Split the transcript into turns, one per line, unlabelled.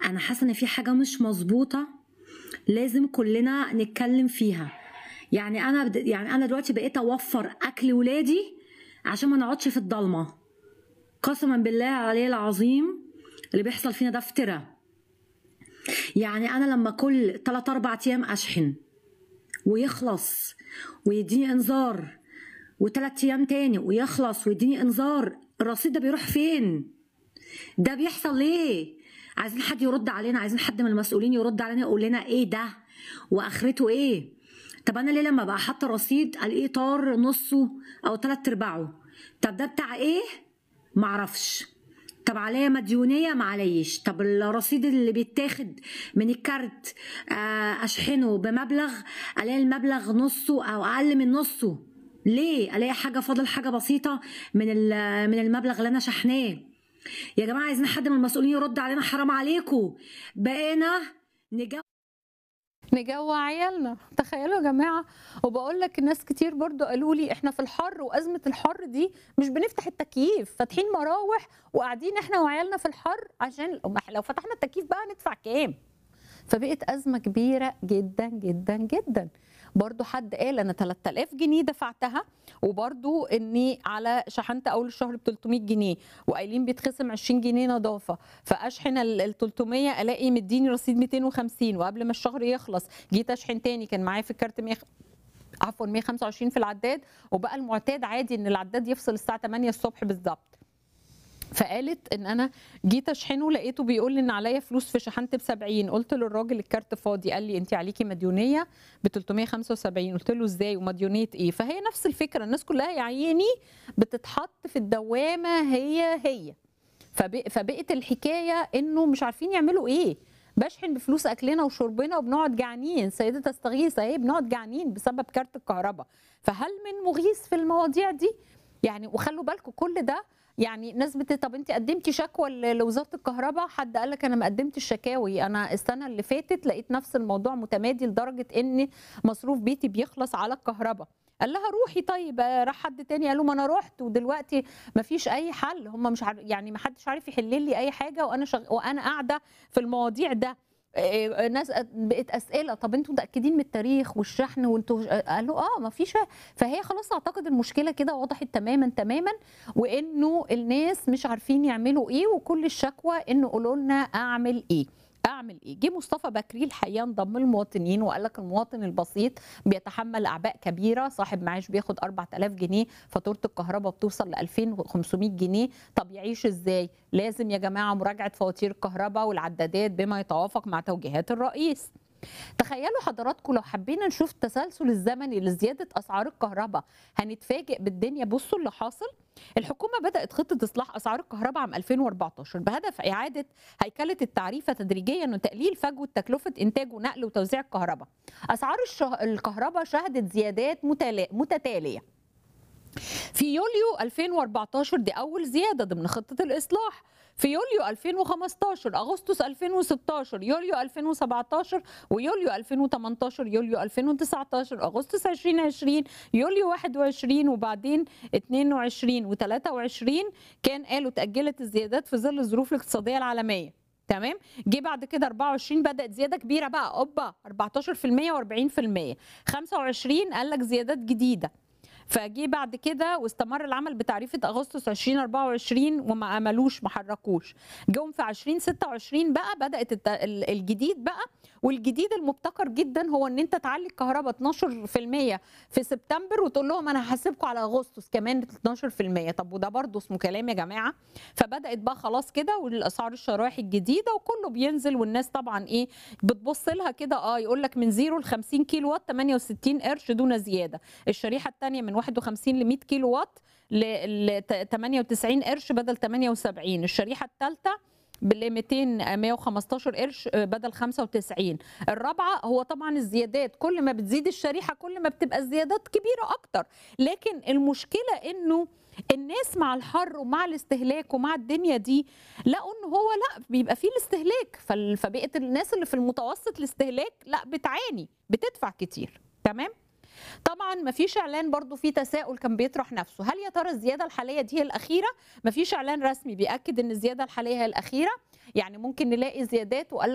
انا حاسه ان في حاجه مش مظبوطه لازم كلنا نتكلم فيها يعني انا بد... يعني انا دلوقتي بقيت اوفر اكل ولادي عشان ما نقعدش في الضلمه قسما بالله عليه العظيم اللي بيحصل فينا ده افتراء يعني انا لما كل 3 4 ايام اشحن ويخلص ويديني انذار وثلاث ايام تاني ويخلص ويديني انذار الرصيد ده بيروح فين ده بيحصل ليه عايزين حد يرد علينا عايزين حد من المسؤولين يرد علينا يقول لنا ايه ده واخرته ايه طب انا ليه لما بقى حاطه رصيد الاقيه طار نصه او ثلاث ارباعه طب ده بتاع ايه معرفش طب عليا مديونيه معليش طب الرصيد اللي بيتاخد من الكارت آه، اشحنه بمبلغ الاقي المبلغ نصه او اقل من نصه ليه الاقي حاجه فاضل حاجه بسيطه من ال- من المبلغ اللي انا شحناه يا جماعه عايزين حد من المسؤولين يرد علينا حرام عليكم بقينا نجاوب
نجوع عيالنا تخيلوا يا جماعه وبقول لك ناس كتير برضو قالوا لي احنا في الحر وازمه الحر دي مش بنفتح التكييف فاتحين مراوح وقاعدين احنا وعيالنا في الحر عشان لو فتحنا التكييف بقى ندفع كام فبقت ازمه كبيره جدا جدا جدا برضو حد قال انا 3000 جنيه دفعتها وبرضو اني على شحنت اول الشهر ب 300 جنيه وقايلين بيتخصم 20 جنيه نظافه فاشحن ال ال 300 الاقي مديني رصيد 250 وقبل ما الشهر يخلص جيت اشحن تاني كان معايا في الكارت 100 عفوا 125 في العداد وبقى المعتاد عادي ان العداد يفصل الساعه 8 الصبح بالظبط فقالت ان انا جيت اشحنه لقيته بيقول لي ان عليا فلوس في شحنت ب 70 قلت للراجل الكارت فاضي قال لي انت عليكي مديونيه ب 375 قلت له ازاي ومديونيه ايه فهي نفس الفكره الناس كلها يا عيني بتتحط في الدوامه هي هي فب- فبقت الحكايه انه مش عارفين يعملوا ايه بشحن بفلوس اكلنا وشربنا وبنقعد جعانين سيده تستغيث اهي بنقعد جعانين بسبب كارت الكهرباء فهل من مغيث في المواضيع دي يعني وخلوا بالكم كل ده يعني ناس بت طب انت قدمتي شكوى ل- لوزاره الكهرباء حد قال لك انا ما قدمتش الشكاوي انا السنه اللي فاتت لقيت نفس الموضوع متمادي لدرجه ان مصروف بيتي بيخلص على الكهرباء قال لها روحي طيب آه، راح حد تاني قال له ما انا رحت ودلوقتي ما فيش اي حل هم مش عارف يعني ما حدش عارف يحل لي اي حاجه وانا شغ... وانا قاعده في المواضيع ده آه، ناس بقت اسئله طب انتوا متاكدين من التاريخ والشحن وانتوا قالوا اه ما فيش فهي خلاص اعتقد المشكله كده وضحت تماما تماما وانه الناس مش عارفين يعملوا ايه وكل الشكوى انه قولوا لنا اعمل ايه اعمل ايه جه مصطفى بكري الحقيقه انضم المواطنين وقال لك المواطن البسيط بيتحمل اعباء كبيره صاحب معاش بياخد 4000 جنيه فاتوره الكهرباء بتوصل ل 2500 جنيه طب يعيش ازاي لازم يا جماعه مراجعه فواتير الكهرباء والعدادات بما يتوافق مع توجيهات الرئيس تخيلوا حضراتكم لو حبينا نشوف التسلسل الزمني لزياده اسعار الكهرباء هنتفاجئ بالدنيا بصوا اللي حاصل الحكومه بدات خطه اصلاح اسعار الكهرباء عام 2014 بهدف اعاده هيكله التعريفه تدريجيا وتقليل فجوه تكلفه انتاج ونقل وتوزيع الكهرباء اسعار الشه... الكهرباء شهدت زيادات متلا... متتاليه في يوليو 2014 دي أول زيادة ضمن خطة الإصلاح في يوليو 2015 أغسطس 2016 يوليو 2017 ويوليو 2018 يوليو 2019 أغسطس 2020 يوليو 21 وبعدين 22 و23 كان قالوا تأجلت الزيادات في ظل الظروف الاقتصادية العالمية تمام جه بعد كده 24 بدات زياده كبيره بقى اوبا 14% و40% 25 قال لك زيادات جديده فجي بعد كده واستمر العمل بتعريفه اغسطس 2024 وما عملوش ما حركوش جم في 2026 بقى بدات الت- ال- الجديد بقى والجديد المبتكر جدا هو ان انت تعلي الكهرباء 12% في سبتمبر وتقول لهم انا هحاسبكم على اغسطس كمان 12% طب وده برضه اسمه كلام يا جماعه فبدات بقى خلاص كده والاسعار الشرايح الجديده وكله بينزل والناس طبعا ايه بتبص لها كده اه يقول لك من 0 ل 50 كيلو وات 68 قرش دون زياده الشريحه الثانيه من 51 ل 100 كيلو وات ل ل- 98 قرش بدل 78 الشريحه الثالثه بال 200 115 قرش بدل 95 الرابعه هو طبعا الزيادات كل ما بتزيد الشريحه كل ما بتبقى الزيادات كبيره اكتر لكن المشكله انه الناس مع الحر ومع الاستهلاك ومع الدنيا دي لقوا ان هو لا بيبقى فيه الاستهلاك فال- فبقت الناس اللي في المتوسط الاستهلاك لا بتعاني بتدفع كتير تمام طبعا مفيش اعلان برضو في تساؤل كان بيطرح نفسه هل يا ترى الزياده الحاليه دي هي الاخيره مفيش اعلان رسمي بياكد ان الزياده الحاليه هي الاخيره يعني ممكن نلاقي زيادات وقال